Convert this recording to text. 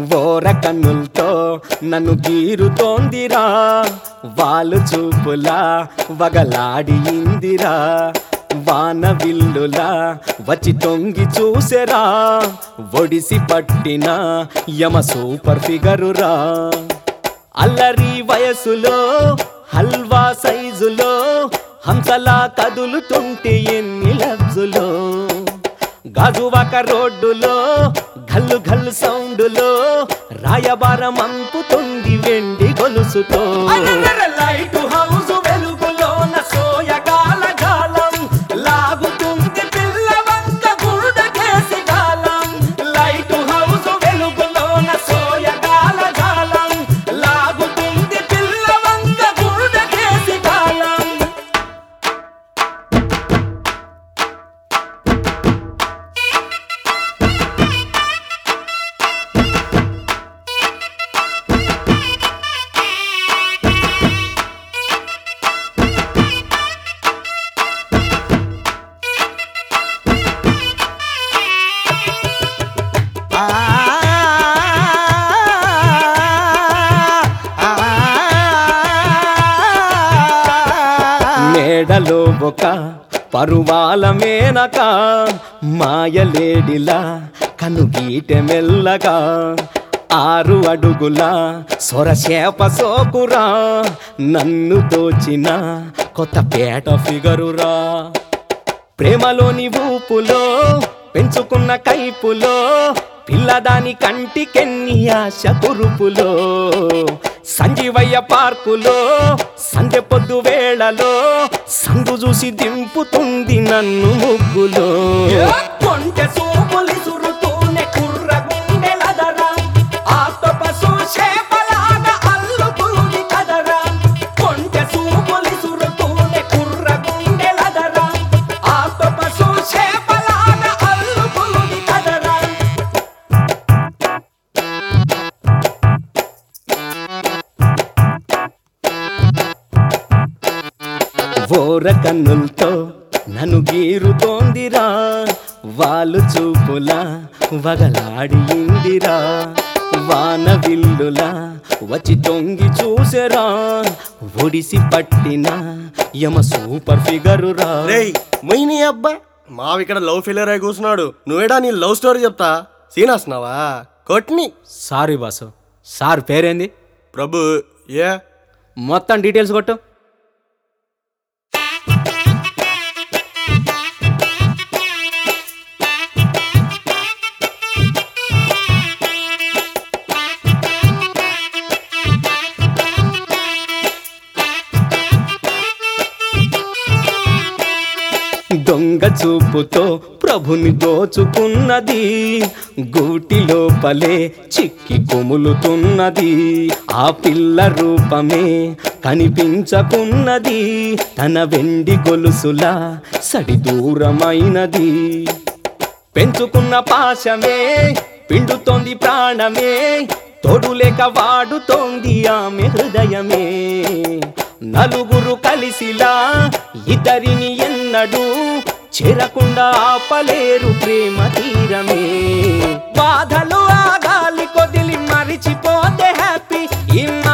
ఓర కన్నులతో నన్ను గీరుతోందిరా వాళ్ళు చూపులా వగలాడి ఇందిరా వాన విల్లులా వచ్చి తొంగి చూసెరా ఒడిసి పట్టిన యమ సూపర్ ఫిగరురా అల్లరి వయసులో హల్వా సైజులో హంసలా కదులుతుంటే ఎన్ని లబ్జులో గాజువాక రోడ్డులో గల్లు గల్లు సౌండులో రాయబారం అంపుతుంది వెండి గొలుసుతో లైట్ హౌస్ వెలుగులోన సోయగాల గాలం లాగుతుంది పిల్లవంక గురుడకేసి గాలం లైట్ హౌస్ వెలుగులోన సోయగాల గాలం లాగుతుంది పిల్లవంక గురుడకేసి గాలం మేడలో ఒక పరువాల మేనక మాయలేడిలా కనుగీట మెల్లగా ఆరు అడుగుల సొరచేప సోకురా నన్ను దోచిన కొత్త పేట ఫిగరురా ప్రేమలోని ఊపులో పెంచుకున్న కైపులో పిల్లదాని కంటికెన్ని ఆశ కురుపులో సంజీవయ్య పార్కులో సంధ్య పొద్దు వేళలో సందు చూసి దింపుతుంది నన్ను ముగ్గులో కొంటె సోపులి సురుతూనే కుర్ర గుండెలదరా ఆక్టోపసు చేపలాగా అల్లుతుంది కదరా కొంటె సూపులి సురుతూనే కుర్ర గుండెలదరా ఆక్టోపసు చేపలాగా అల్లుతుంది కదరా ఓర కన్నులతో నన్ను గీరుతోందిరా వాళ్ళు చూపులా వగలాడి ఇందిరా వాన విల్లులా వచ్చి తొంగి చూసెరా ఒడిసి పట్టిన యమ సూపర్ ఫిగరురా రేయ్ మొయిని అబ్బా మావి ఇక్కడ లవ్ ఫెయిలియర్ అయి కూర్చున్నాడు నువ్వేడా నీ లవ్ స్టోరీ చెప్తా సీనాస్తున్నావా కొట్ని సారీ బాసు సార్ పేరేంది ప్రభు ఏ మొత్తం డీటెయిల్స్ కొట్టు దొంగ చూపుతో ప్రభుని దోచుకున్నది గూటి లోపలే చిక్కి కొములుతున్నది ఆ పిల్ల రూపమే కనిపించకున్నది తన వెండి గొలుసులా సడి దూరమైనది పెంచుకున్న పాశమే పిండుతోంది ప్రాణమే తోడు లేక వాడుతోంది ఆమె హృదయమే నలుగురు కలిసిలా ఇద్దరిని ఎన్నడూ చేరకుండా ఆపలేరు ప్రేమ తీరమే బాధలు ఆగాలి కొదిలి మరిచిపోతే హ్యాపీ ఈ